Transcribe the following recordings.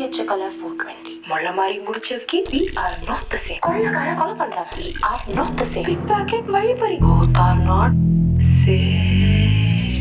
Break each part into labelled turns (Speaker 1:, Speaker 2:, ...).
Speaker 1: தேய்ச்ச colour four twenty முள்ள மாதிரி முடிச்சதுக்கு we are not the same கொள்ளக்கார கொலை பண்றாங்க we are not the same pickpocket வழிபறி போத் ஆர் நாட் சேம்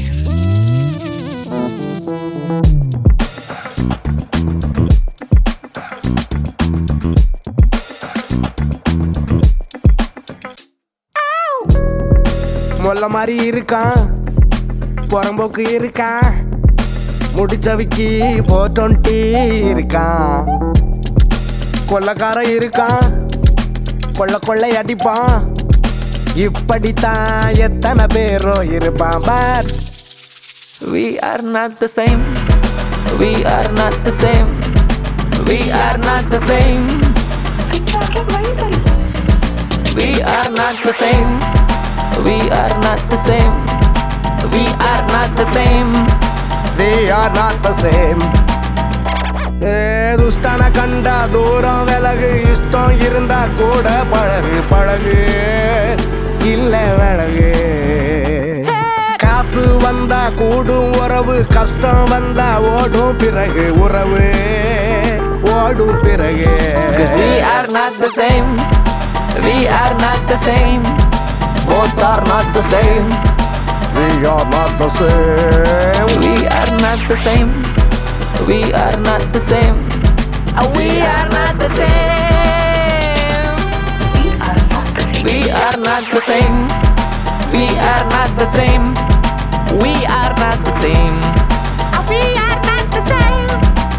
Speaker 2: மொல்ல மாதிரி இருக்கான் புறம்போக்கு இருக்கான் முடிச்சவிக்கி போர் டுவெண்ட்டி இருக்கான் கொள்ளக்காரன் இருக்கான் கொள்ள கொள்ளை அடிப்பான் இப்படித்தான் எத்தனை பேரும் இருப்பான் but
Speaker 3: We are not the same. We are not the same. We are not the same.
Speaker 1: Pickpocket வழிபறி
Speaker 3: We are not the same. We are not the same. We are not the same.
Speaker 2: we are not the same ஏ துஷ்டன கண்டா தூரம் விலகு இஷ்டம் இருந்தா கூட பழகு பழகு இல்ல விலகு காசு வந்தா கூடும் உறவு கஷ்டம் வந்தா ஓடும் பிறகு உறவு ஓடும் பிறகு
Speaker 3: Cause we are not the same. We are not the same. Both are not the same.
Speaker 2: we are not the same
Speaker 3: We are not the same. We are not the same. Uh, We are not the same.
Speaker 1: We are not the same
Speaker 3: We are not the same. We are not the same. We are not the same. Uh, We are not the same.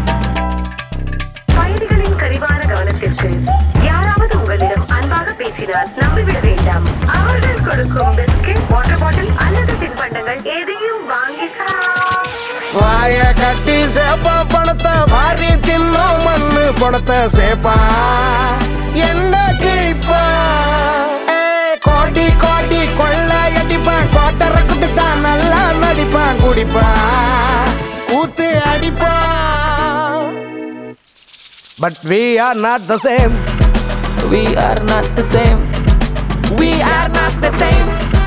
Speaker 4: பயணிகளின் கரிவான கவனத்திற்கு யாராவது உங்களிடம் அன்பாக பேசினால் நம்பிவிட வேண்டாம் அவர்கள் கொடுக்கும் biscuit water bottle அல்லது தின்பண்டங்கள் எதையும் வாங்கிக்கலாம்
Speaker 2: வாய கட்டி சேப்பா பணத்தை வாரி தின்னும் மண்ணு பணத்தை சேப்பா என்ன கிழிப்பா ஏய், கோடி கோடி கொள்ள அடிப்பான் கோட்டரை குடுத்தான் நல்லா நடிப்பான் குடிப்பான் கூத்து அடிப்பான் but we are not the same
Speaker 3: We are not the same. We are not the same.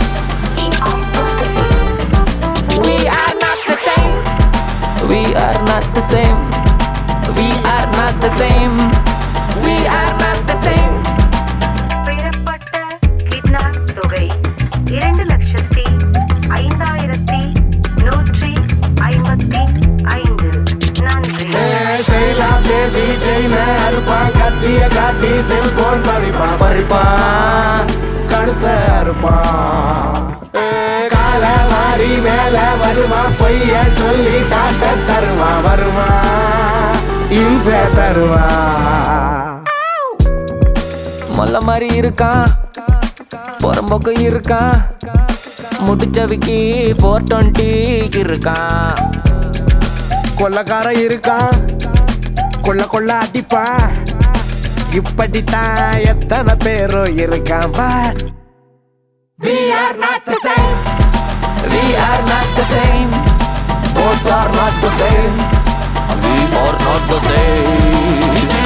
Speaker 3: We are not the same. We are not the same. We are not the same. We are not the same.
Speaker 4: பெறப்பட்ட kidnap தொகை இரண்டு லட்சத்தி ஐந்தாயிரத்தி நூற்றி ஐம்பத்தி ஐந்து நன்றி
Speaker 2: செயலா பேசி செயின அறுப்பான் கத்திய காட்டி செல்போன் பறிப்பான் பறிப்பான் கழுத்த அறுப்பான் கால வாரி மேல வருவான் பொய்ய சொல்லி டாச்சர் தருவான் வருவான் இம்சை தருவான்
Speaker 3: மொல்ல மாதிரி இருக்கான் புறம்போக்கு இருக்கான் முடிச்சவிக்கி ஃபோர் டுவெண்ட்டி இருக்கான்
Speaker 2: கொள்ளக்காரன் இருக்கான் கொள்ள கொள்ள அடிப்பான் இப்படித்தான் எத்தனை பேரும் இருக்கான் but
Speaker 3: We are not the same. We are not the same. Both are not the same. We are not the same.